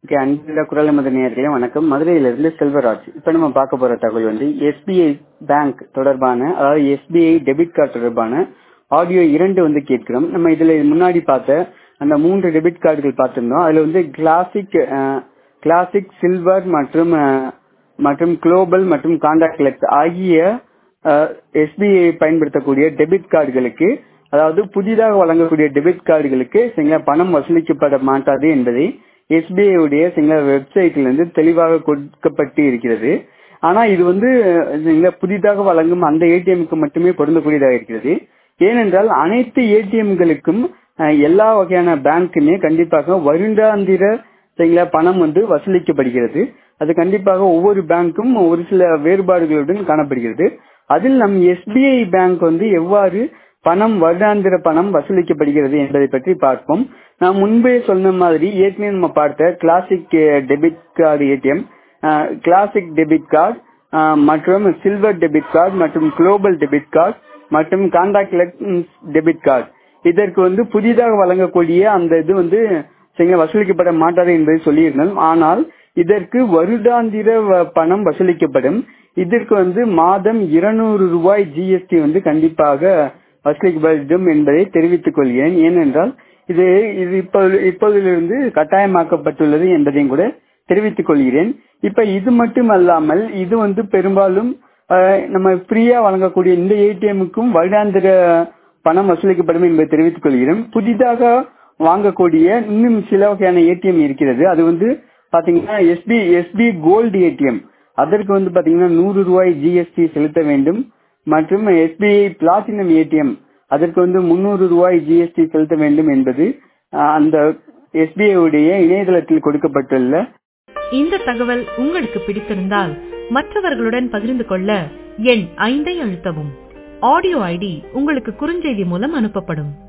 okay அன்புள்ள குரல் மத நேயர்களே வணக்கம் மதுரையிலிருந்து செல்வராஜ் இப்போ நம்ம பார்க்க போற தகவல் வந்து எஸ்பிஐ பேங்க் தொடர்பான அதாவது எஸ்பிஐ டெபிட் கார்டு தொடர்பான ஆடியோ இரண்டு வந்து கேட்கிறோம் நம்ம இதுல முன்னாடி பார்த்த அந்த மூன்று டெபிட் கார்டுகள் பார்த்திருந்தோம் அதுல வந்து கிளாசிக் கிளாசிக் சில்வர் மற்றும் அஹ், மற்றும் குளோபல் மற்றும் காண்டாக்ட் லெஸ் ஆகிய எஸ்பிஐ பயன்படுத்தக்கூடிய டெபிட் கார்டுகளுக்கு அதாவது புதிதாக வழங்கக்கூடிய டெபிட் கார்டுகளுக்கு சரிங்களா பணம் வசூலிக்கப்பட மாட்டாது என்பதை எஸ்பிஐ உடைய சரிங்களா வெப்சைட்ல இருந்து தெளிவாக கொடுக்கப்பட்டு இருக்கிறது ஆனா இது வந்து சரிங்களா புதிதாக வழங்கும் அந்த ஏடிஎம்க்கு மட்டுமே பொருந்தக்கூடியதாக இருக்கிறது ஏனென்றால் அனைத்து ஏடிஎம்களுக்கும் எல்லா வகையான பேங்க்குமே கண்டிப்பாக வருடாந்திர சரிங்களா பணம் வந்து வசூலிக்கப்படுகிறது அது கண்டிப்பாக ஒவ்வொரு பேங்க்கும் ஒரு சில வேறுபாடுகளுடன் காணப்படுகிறது அதில் நம் எஸ்பிஐ பேங்க் வந்து எவ்வாறு பணம் வருடாந்திர பணம் வசூலிக்கப்படுகிறது என்பதை பற்றி பார்ப்போம் நான் முன்பே சொன்ன மாதிரி ஏற்கனவே நம்ம பார்த்த classic debit card ATM classic debit card மற்றும் சில்வர் டெபிட் கார்டு மற்றும் குளோபல் டெபிட் கார்டு மற்றும் கான்டாக்ட் டெபிட் கார்டு இதற்கு வந்து புதிதாக வழங்கக்கூடிய அந்த இது வந்து சரிங்களா வசூலிக்கப்பட மாட்டாது என்பதை சொல்லியிருந்தோம் ஆனால் இதற்கு வருடாந்திர வ- பணம் வசூலிக்கப்படும் இதற்கு வந்து மாதம் இருநூறு ரூபாய் ஜிஎஸ்டி வந்து கண்டிப்பாக வசூலிக்கப்படும் என்பதை தெரிவித்துக் கொள்கிறேன் ஏனென்றால் இது இது இப்போ இப்போதிலிருந்து கட்டாயமாக்கப்பட்டுள்ளது என்பதையும் கூட தெரிவித்துக் கொள்கிறேன் இப்ப இது மட்டும் அல்லாமல் இது வந்து பெரும்பாலும் அஹ், நம்ம ஃப்ரீயா வழங்கக்கூடிய இந்த ஏடிஎம்முக்கும் வருடாந்திர பணம் வசூலிக்கப்படும் என்பதை தெரிவித்துக் கொள்கிறேன் புதிதாக வாங்கக்கூடிய இன்னும் சில வகையான ஏடிஎம் இருக்கிறது அது வந்து பாத்தீங்கன்னா எஸ்பி எஸ்பி கோல்டு ஏடிஎம் அதற்கு வந்து பாத்தீங்கன்னா நூறு ரூபாய் ஜிஎஸ்டி செலுத்த வேண்டும் மற்றும் எஸ்பிஐ பிளாட்டினம் ஏடிஎம் அதற்கு வந்து முன்னூறு ரூபாய் ஜிஎஸ்டி செலுத்த வேண்டும் என்பது அஹ், அந்த எஸ்பிஐ உடைய இணையதளத்தில் கொடுக்கப்பட்டுள்ள இந்த தகவல் உங்களுக்கு பிடித்திருந்தால் மற்றவர்களுடன் பகிர்ந்து கொள்ள எண் ஐந்தை அழுத்தவும் ஆடியோ ஐடி உங்களுக்கு குறுஞ்செய்தி மூலம் அனுப்பப்படும்